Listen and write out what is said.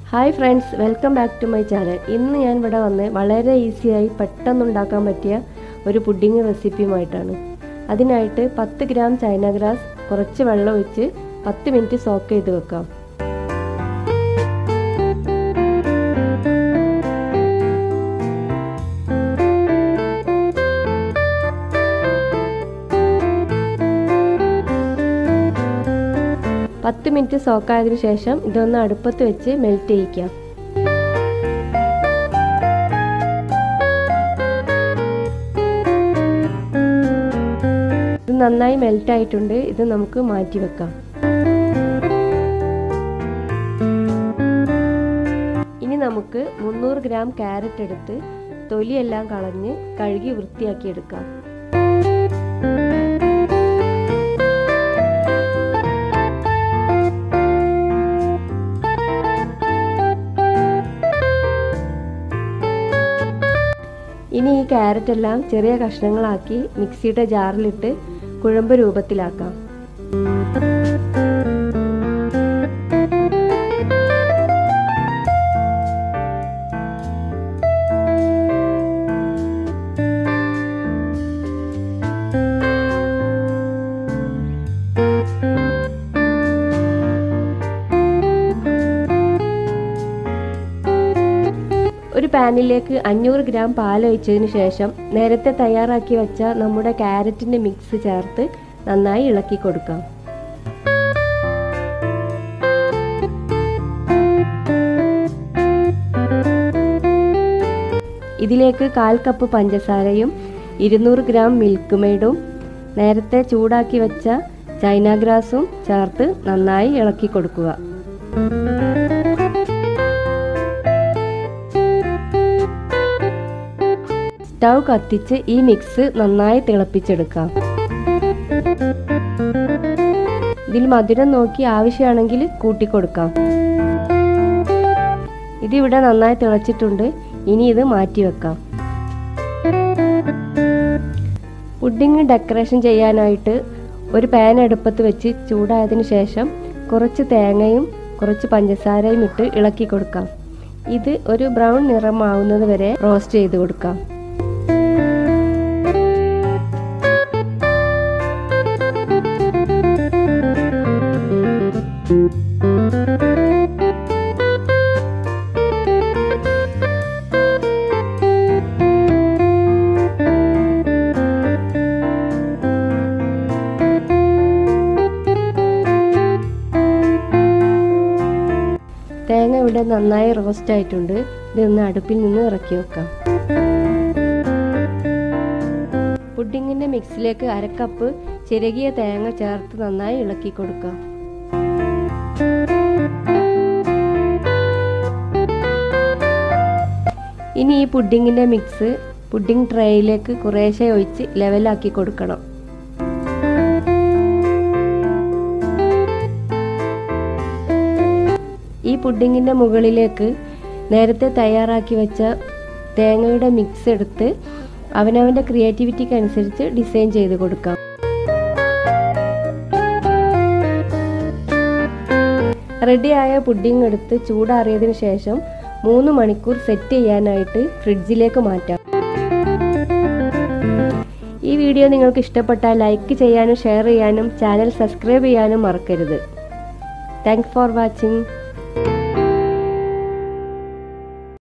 hi friends welcome back to my channel ഇന്ന് ഞാൻ ഇവിടെ വന്ന് വളരെ ഈസിയായി പെട്ടെന്ന് ഉണ്ടാക്കാൻ പറ്റിയ ഒരു പുഡിംഗ് റെസിപ്പിയുമായിട്ടാണ് അതിനായിട്ട് പത്ത് ഗ്രാം ചൈന ഗ്രാസ് കുറച്ച് വെള്ളം ഒഴിച്ച് പത്ത് മിനിറ്റ് സോക്ക് ചെയ്ത് വെക്കാം പത്ത് മിനിറ്റ് സോക്കായതിനു ശേഷം ഇതൊന്ന് അടുപ്പത്ത് വെച്ച് മെൽറ്റ് ചെയ്യിക്കാം ഇത് നന്നായി മെൽറ്റ് ആയിട്ടുണ്ട് ഇത് നമുക്ക് മാറ്റി വെക്കാം ഇനി നമുക്ക് മുന്നൂറ് ഗ്രാം ക്യാരറ്റ് എടുത്ത് തൊലിയെല്ലാം കളഞ്ഞ് കഴുകി വൃത്തിയാക്കി എടുക്കാം ഇനി ഈ ക്യാരറ്റ് എല്ലാം ചെറിയ കഷ്ണങ്ങളാക്കി മിക്സിയുടെ ജാറിലിട്ട് കുഴമ്പ് രൂപത്തിലാക്കാം ഒരു പാനിലേക്ക് അഞ്ഞൂറ് ഗ്രാം പാൽ ഒഴിച്ചതിന് ശേഷം നേരത്തെ തയ്യാറാക്കി വെച്ച നമ്മുടെ ക്യാരറ്റിൻ്റെ മിക്സ് ചേർത്ത് നന്നായി ഇളക്കി കൊടുക്കാം ഇതിലേക്ക് കാൽ കപ്പ് പഞ്ചസാരയും ഇരുന്നൂറ് ഗ്രാം മിൽക്ക് മെയ്ഡും നേരത്തെ ചൂടാക്കി വെച്ച ചൈന ഗ്രാസും ചേർത്ത് നന്നായി ഇളക്കി കൊടുക്കുക സ്റ്റൗ കത്തിച്ച് ഈ മിക്സ് നന്നായി തിളപ്പിച്ചെടുക്കാം ഇതിൽ മധുരം നോക്കി ആവശ്യമാണെങ്കിൽ കൂട്ടിക്കൊടുക്കാം ഇതിവിടെ നന്നായി തിളച്ചിട്ടുണ്ട് ഇനി ഇത് മാറ്റി വെക്കാം പുഡിങ് ഡെക്കറേഷൻ ചെയ്യാനായിട്ട് ഒരു പാൻ അടുപ്പത്ത് വെച്ച് ചൂടായതിനു ശേഷം കുറച്ച് തേങ്ങയും കുറച്ച് പഞ്ചസാരയും ഇട്ട് ഇളക്കി കൊടുക്കാം ഇത് ഒരു ബ്രൗൺ നിറമാവുന്നത് വരെ റോസ്റ്റ് ചെയ്ത് കൊടുക്കാം തേങ്ങ ഇവിടെ നന്നായി റോസ്റ്റ് ആയിട്ടുണ്ട് ഇതൊന്ന് അടുപ്പിൽ നിന്ന് ഇറക്കി വെക്കാം പുഡിങ്ങിൻ്റെ മിക്സിലേക്ക് അരക്കപ്പ് ചിരകിയ തേങ്ങ ചേർത്ത് നന്നായി ഇളക്കി കൊടുക്കാം ഇനി ഈ പുഡിങ്ങിൻ്റെ മിക്സ് പുഡിംഗ് ട്രേയിലേക്ക് കുറേശ്ശെ ഒഴിച്ച് ലെവലാക്കി കൊടുക്കണം ഈ പുഡിങ്ങിൻ്റെ മുകളിലേക്ക് നേരത്തെ തയ്യാറാക്കി വെച്ച തേങ്ങയുടെ മിക്സ് എടുത്ത് അവനവൻ്റെ ക്രിയേറ്റിവിറ്റിക്ക് അനുസരിച്ച് ഡിസൈൻ ചെയ്ത് കൊടുക്കാം റെഡിയായ പുഡിംഗ് എടുത്ത് ചൂടാറിയതിനു ശേഷം മൂന്ന് മണിക്കൂർ സെറ്റ് ചെയ്യാനായിട്ട് ഫ്രിഡ്ജിലേക്ക് മാറ്റാം ഈ വീഡിയോ നിങ്ങൾക്ക് ഇഷ്ടപ്പെട്ടാൽ ലൈക്ക് ചെയ്യാനും ഷെയർ ചെയ്യാനും ചാനൽ സബ്സ്ക്രൈബ് ചെയ്യാനും മറക്കരുത് താങ്ക്സ് ഫോർ വാച്ചിങ്